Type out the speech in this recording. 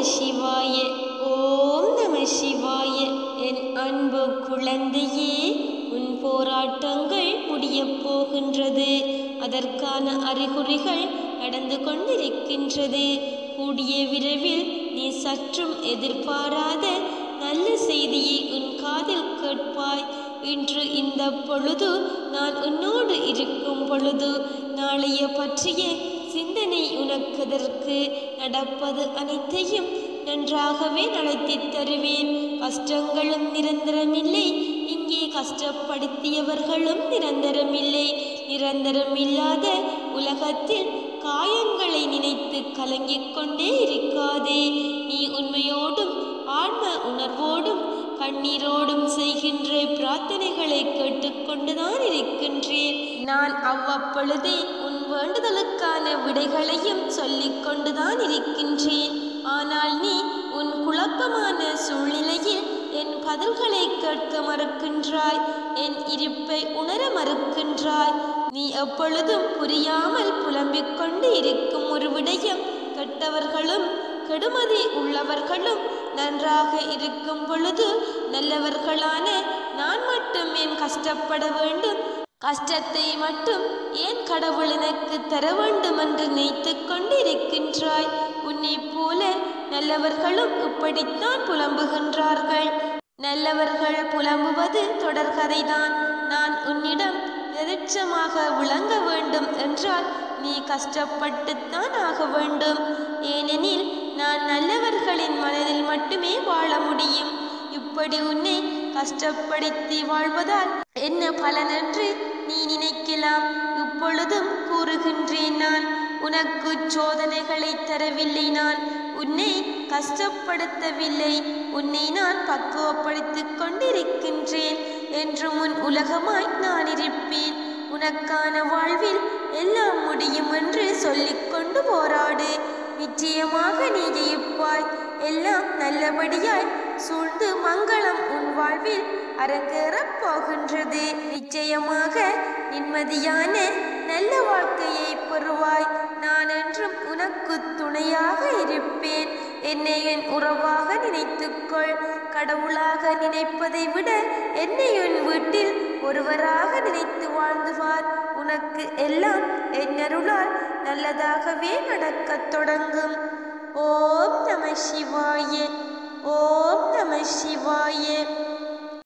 சிவாய ஓம் நம சிவாய என் அன்பு குழந்தையே உன் போராட்டங்கள் முடியப் போகின்றது அதற்கான அறிகுறிகள் நடந்து கொண்டிருக்கின்றது கூடிய விரைவில் நீ சற்றும் எதிர்பாராத நல்ல செய்தியை உன் காதில் கேட்பாய் இன்று இந்த பொழுது நான் உன்னோடு இருக்கும் பொழுது நாளைய பற்றிய சிந்தனை உனக்கதற்கு நடப்பது அனைத்தையும் நன்றாகவே நடத்தித் தருவேன் கஷ்டங்களும் நிரந்தரமில்லை இங்கே கஷ்டப்படுத்தியவர்களும் நிரந்தரமில்லை நிரந்தரமில்லாத உலகத்தில் காயங்களை நினைத்து கலங்கிக் கொண்டே இருக்காதே நீ உண்மையோடும் ஆன்ம உணர்வோடும் கண்ணீரோடும் செய்கின்ற பிரார்த்தனைகளை கேட்டுக்கொண்டுதான் இருக்கின்றேன் நான் அவ்வப்பொழுதே உன் வேண்டுதலுக்கான விடைகளையும் சொல்லிக் கொண்டுதான் இருக்கின்றேன் ஆனால் நீ உன் குழப்பமான சூழ்நிலையில் என் பதில்களை கேட்க மறுக்கின்றாய் என் இருப்பை உணர மறுக்கின்றாய் நீ எப்பொழுதும் புரியாமல் புலம்பிக் கொண்டு இருக்கும் ஒரு விடயம் கெட்டவர்களும் கெடுமதி உள்ளவர்களும் நன்றாக இருக்கும் பொழுது நல்லவர்களான நான் மட்டும் ஏன் கஷ்டப்பட வேண்டும் கஷ்டத்தை மட்டும் ஏன் கடவுள் எனக்கு தர வேண்டும் என்று நினைத்து கொண்டிருக்கின்றாய் உன்னை போல நல்லவர்களும் இப்படித்தான் புலம்புகின்றார்கள் நல்லவர்கள் புலம்புவது தொடர்கதைதான் நான் உன்னிடம் எதிர்ச்சமாக விளங்க வேண்டும் என்றால் நீ கஷ்டப்பட்டுத்தான் ஆக வேண்டும் ஏனெனில் நான் நல்லவர்களின் மனதில் மட்டுமே வாழ முடியும் இப்படி உன்னை கஷ்டப்படுத்தி வாழ்வதால் என்ன பலனென்று நீ நினைக்கலாம் இப்பொழுதும் கூறுகின்றேன் நான் உனக்கு சோதனைகளை தரவில்லை நான் உன்னை கஷ்டப்படுத்தவில்லை உன்னை நான் பக்குவப்படுத்திக் கொண்டிருக்கின்றேன் என்று முன் உலகமாய் நான் இருப்பேன் உனக்கான வாழ்வில் எல்லாம் முடியும் என்று சொல்லிக்கொண்டு போராடு நிச்சயமாக நீ ஜெயிப்பாய் எல்லாம் நல்லபடியாய் சூழ்ந்து மங்களம் உன் வாழ்வில் அரங்கேறப் போகின்றது நிச்சயமாக நிம்மதியான நல்ல வாழ்க்கையை பெறுவாய் நான் என்றும் உனக்கு துணையாக இருப்பேன் என்னை என் உறவாக நினைத்துக்கொள் கடவுளாக நினைப்பதை விட என்னை என் வீட்டில் ஒருவராக நினைத்து வாழ்ந்து பார் உனக்கு எல்லாம் என் அருளால் நல்லதாகவே நடக்கத் தொடங்கும் ஓம் நம சிவாய ஓம் நம சிவாய